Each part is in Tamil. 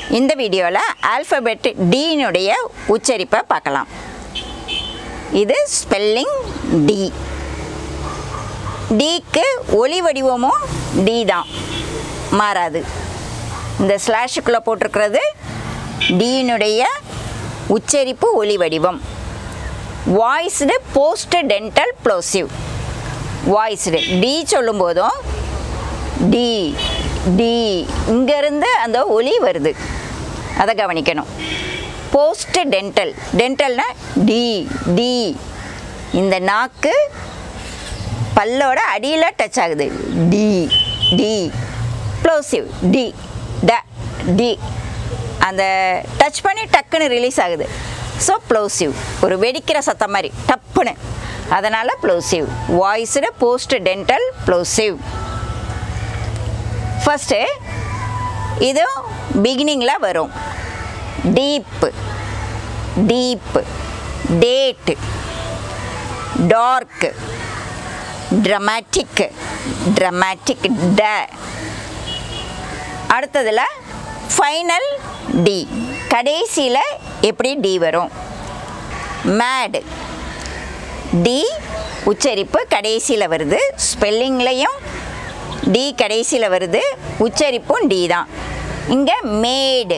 இந்த வீடியோவில் ஆல்ஃபபெட் டீனுடைய உச்சரிப்பை பார்க்கலாம் இது ஸ்பெல்லிங் டி டிக்கு ஒலி வடிவமும் டி தான் மாறாது இந்த ஸ்லாஷுக்குள்ளே போட்டிருக்கிறது டீனுடைய உச்சரிப்பு ஒலி வடிவம் voiced post dental plosive voiced D சொல்லும்போதும் டி டி இங்கேருந்து அந்த ஒலி வருது அதை கவனிக்கணும் போஸ்ட் டென்டல் டென்டல்னா டி டி இந்த நாக்கு பல்லோட அடியில் டச் ஆகுது டி டி ப்ளோசிவ் டி ட டி அந்த டச் பண்ணி டக்குன்னு ரிலீஸ் ஆகுது ஸோ ப்ளோசிவ் ஒரு வெடிக்கிற சத்தம் மாதிரி டப்புன்னு அதனால் plosive voiced post dental plosive first இது பிகினிங்கில் வரும் deep deep date dark dramatic dramatic ட அடுத்ததில் ஃபைனல் டி கடைசியில் எப்படி டி வரும் மேடு டி உச்சரிப்பு கடைசியில் வருது ஸ்பெல்லிங்லேயும் டி கடைசியில் வருது உச்சரிப்பும் டி தான் இங்கே மேடு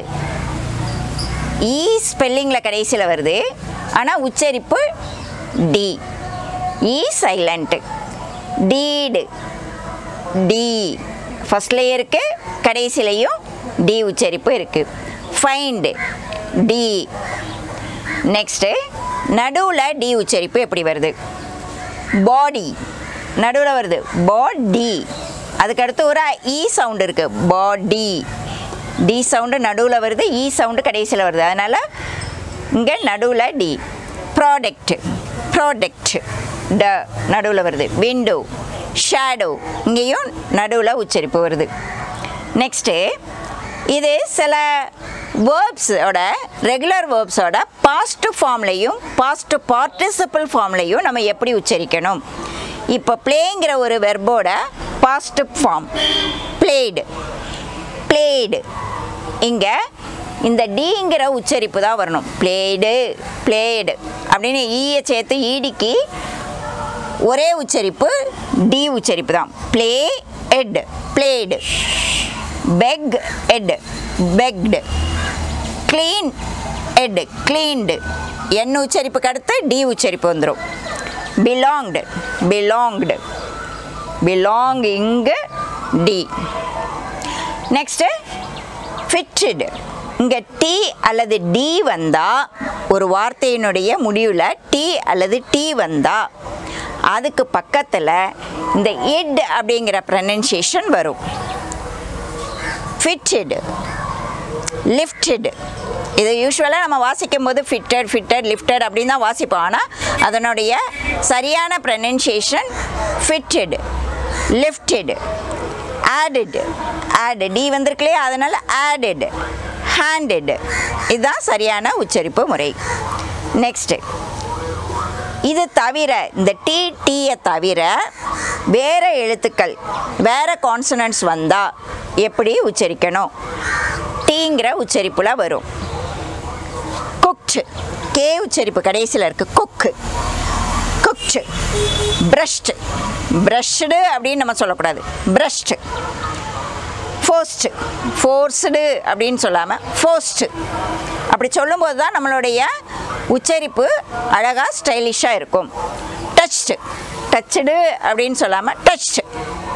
இ ஸ்பெல்லிங்கில் கடைசியில் வருது ஆனால் உச்சரிப்பு D E silent deed D ஃபஸ்ட்லேயே இருக்குது கடைசிலையும் டி உச்சரிப்பு இருக்குது ஃபைண்டு டி நெக்ஸ்ட்டு நடுவில் டி உச்சரிப்பு எப்படி வருது பாடி நடுவில் வருது பாடி அதுக்கடுத்து ஒரு இ சவுண்டு இருக்குது பாடி டி சவுண்டு நடுவில் வருது இ சவுண்டு கடைசியில் வருது அதனால் இங்கே நடுவில் டி ப்ராடக்ட் ப்ராடக்ட் ட நடுவில் வருது விண்டோ ஷேடோ இங்கேயும் நடுவில் உச்சரிப்பு வருது நெக்ஸ்ட்டு இது சில வேர்ப்ஸோட ரெகுலர் வேர்ப்ஸோட பாஸ்ட் ஃபார்ம்லேயும் பாஸ்ட் பார்ட்டிசிபிள் ஃபார்ம்லேயும் நம்ம எப்படி உச்சரிக்கணும் இப்போ ப்ளேங்கிற ஒரு வெர்போட பாஸ்ட் ஃபார்ம் பிளேடு பிளேடு இங்கே இந்த டிங்கிற உச்சரிப்பு தான் வரணும் பிளேடு பிளேடு அப்படின்னு ஈயை சேர்த்து ஈடிக்கு ஒரே உச்சரிப்பு டி உச்சரிப்பு தான் play ed played beg ed begged clean ed cleaned என் உச்சரிப்புக்கு அடுத்து டி உச்சரிப்பு வந்துடும் பிலாங்டு பிலாங்டு பிலாங் இங்கு டி நெக்ஸ்ட்டு ஃபிட்டடு இங்கே டி அல்லது டி வந்தால் ஒரு வார்த்தையினுடைய முடிவில் டி அல்லது டி வந்தால் அதுக்கு பக்கத்தில் இந்த இட் அப்படிங்கிற ப்ரனன்சியேஷன் வரும் ஃபிட்டடு லிஃப்டடு இது யூஸ்வலாக நம்ம வாசிக்கும் போது ஃபிட்டட் ஃபிட்டட் லிஃப்டட் அப்படின்னு தான் வாசிப்போம் ஆனால் அதனுடைய சரியான pronunciation fitted lifted added add D வந்திருக்கு இல்லையா அதனால் ஆடடு ஹேண்டடு இதுதான் சரியான உச்சரிப்பு முறை நெக்ஸ்ட்டு இது தவிர இந்த டி டீயை தவிர வேறு எழுத்துக்கள் வேறு கான்சனன்ட்ஸ் வந்தால் எப்படி உச்சரிக்கணும் டீங்கிற உச்சரிப்பில் வரும் குக்டு கே உச்சரிப்பு கடைசியில் இருக்குது குக்கு குக்டு ப்ரஷ்டு ப்ரஷ்டு அப்படின்னு நம்ம சொல்லக்கூடாது ப்ரஷ்டு ஃபோஸ்ட்டு ஃபோர்ஸ்டு அப்படின்னு சொல்லாமல் ஃபோஸ்ட்டு அப்படி சொல்லும்போது தான் நம்மளுடைய உச்சரிப்பு அழகாக ஸ்டைலிஷாக இருக்கும் டச்டு டச்சுடு அப்படின்னு சொல்லாமல் டச்டு